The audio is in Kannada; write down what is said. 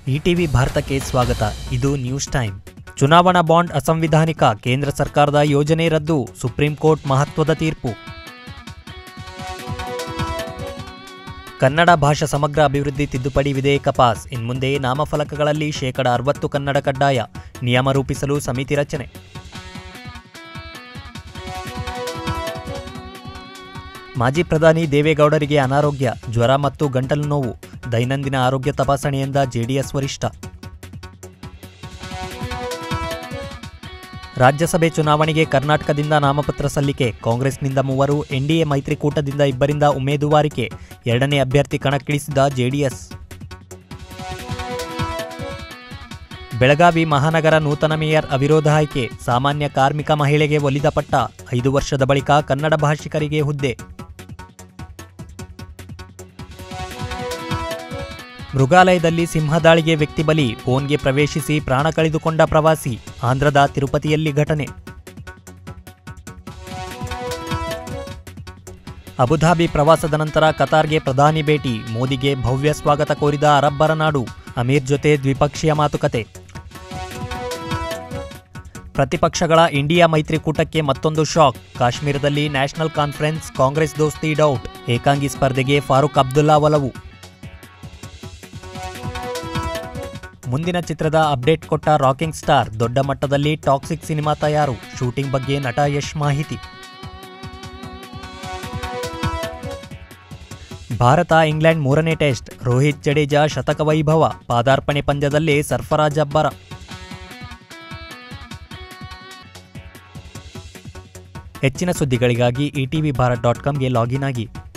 ಇಟಿವಿ ಭಾರತಕ್ಕೆ ಸ್ವಾಗತ ಇದು ನ್ಯೂಸ್ ಟೈಮ್ ಚುನಾವಣಾ ಬಾಂಡ್ ಅಸಂವಿಧಾನಿಕ ಕೇಂದ್ರ ಸರ್ಕಾರದ ಯೋಜನೆ ರದ್ದು ಸುಪ್ರೀಂ ಕೋರ್ಟ್ ಮಹತ್ವದ ತೀರ್ಪು ಕನ್ನಡ ಭಾಷಾ ಸಮಗ್ರ ಅಭಿವೃದ್ಧಿ ತಿದ್ದುಪಡಿ ವಿಧೇಯಕ ಪಾಸ್ ಇನ್ಮುಂದೆ ನಾಮಫಲಕಗಳಲ್ಲಿ ಶೇಕಡ ಅರವತ್ತು ಕನ್ನಡ ಕಡ್ಡಾಯ ನಿಯಮ ರೂಪಿಸಲು ಸಮಿತಿ ರಚನೆ ಮಾಜಿ ಪ್ರಧಾನಿ ದೇವೇಗೌಡರಿಗೆ ಅನಾರೋಗ್ಯ ಜ್ವರ ಮತ್ತು ಗಂಟಲು ನೋವು ದೈನಂದಿನ ಆರೋಗ್ಯ ತಪಾಸಣೆಯಿಂದ ಜೆಡಿಎಸ್ ವರಿಷ್ಠ ರಾಜ್ಯಸಭೆ ಚುನಾವಣೆಗೆ ಕರ್ನಾಟಕದಿಂದ ನಾಮಪತ್ರ ಸಲ್ಲಿಕೆ ಕಾಂಗ್ರೆಸ್ನಿಂದ ಮೂವರು ಎನ್ಡಿಎ ಮೈತ್ರಿಕೂಟದಿಂದ ಇಬ್ಬರಿಂದ ಉಮೇದುವಾರಿಕೆ ಎರಡನೇ ಅಭ್ಯರ್ಥಿ ಕಣಕ್ಕಿಳಿಸಿದ ಜೆಡಿಎಸ್ ಬೆಳಗಾವಿ ಮಹಾನಗರ ನೂತನ ಮೇಯರ್ ಅವಿರೋಧ ಆಯ್ಕೆ ಸಾಮಾನ್ಯ ಕಾರ್ಮಿಕ ಮಹಿಳೆಗೆ ಒಲಿದ ಪಟ್ಟ ಐದು ವರ್ಷದ ಬಳಿಕ ಕನ್ನಡ ಭಾಷಿಕರಿಗೆ ಹುದ್ದೆ ಮೃಗಾಲಯದಲ್ಲಿ ಸಿಂಹದಾಳಿಗೆ ವ್ಯಕ್ತಿ ಬಲಿ ಫೋನ್ಗೆ ಪ್ರವೇಶಿಸಿ ಪ್ರಾಣ ಕಳೆದುಕೊಂಡ ಪ್ರವಾಸಿ ಆಂಧ್ರದ ತಿರುಪತಿಯಲ್ಲಿ ಘಟನೆ ಅಬುಧಾಬಿ ಪ್ರವಾಸದ ನಂತರ ಕತಾರ್ಗೆ ಪ್ರಧಾನಿ ಭೇಟಿ ಮೋದಿಗೆ ಭವ್ಯ ಸ್ವಾಗತ ಕೋರಿದ ಅರಬ್ಬರ ನಾಡು ಅಮೀರ್ ಜೊತೆ ದ್ವಿಪಕ್ಷೀಯ ಮಾತುಕತೆ ಪ್ರತಿಪಕ್ಷಗಳ ಇಂಡಿಯಾ ಮೈತ್ರಿಕೂಟಕ್ಕೆ ಮತ್ತೊಂದು ಶಾಕ್ ಕಾಶ್ಮೀರದಲ್ಲಿ ನ್ಯಾಷನಲ್ ಕಾನ್ಫರೆನ್ಸ್ ಕಾಂಗ್ರೆಸ್ ದೋಸ್ತಿ ಡೌಟ್ ಏಕಾಂಗಿ ಸ್ಪರ್ಧೆಗೆ ಫಾರೂಕ್ ಅಬ್ದುಲ್ಲಾ ಒಲವು ಮುಂದಿನ ಚಿತ್ರದ ಅಪ್ಡೇಟ್ ಕೊಟ್ಟ ರಾಕಿಂಗ್ ಸ್ಟಾರ್ ದೊಡ್ಡ ಮಟ್ಟದಲ್ಲಿ ಟಾಕ್ಸಿಕ್ ಸಿನಿಮಾ ತಯಾರು ಶೂಟಿಂಗ್ ಬಗ್ಗೆ ನಟ ಯಶ್ ಮಾಹಿತಿ ಭಾರತ ಇಂಗ್ಲೆಂಡ್ ಮೂರನೇ ಟೆಸ್ಟ್ ರೋಹಿತ್ ಜಡೇಜಾ ಶತಕ ವೈಭವ ಪಾದಾರ್ಪಣೆ ಪಂದ್ಯದಲ್ಲಿ ಸರ್ಫರಾಜ್ ಅಬ್ಬರ ಹೆಚ್ಚಿನ ಸುದ್ದಿಗಳಿಗಾಗಿ ಇಟಿವಿ ಭಾರತ್ ಡಾಟ್ ಕಾಮ್ಗೆ ಲಾಗಿನ್ ಆಗಿ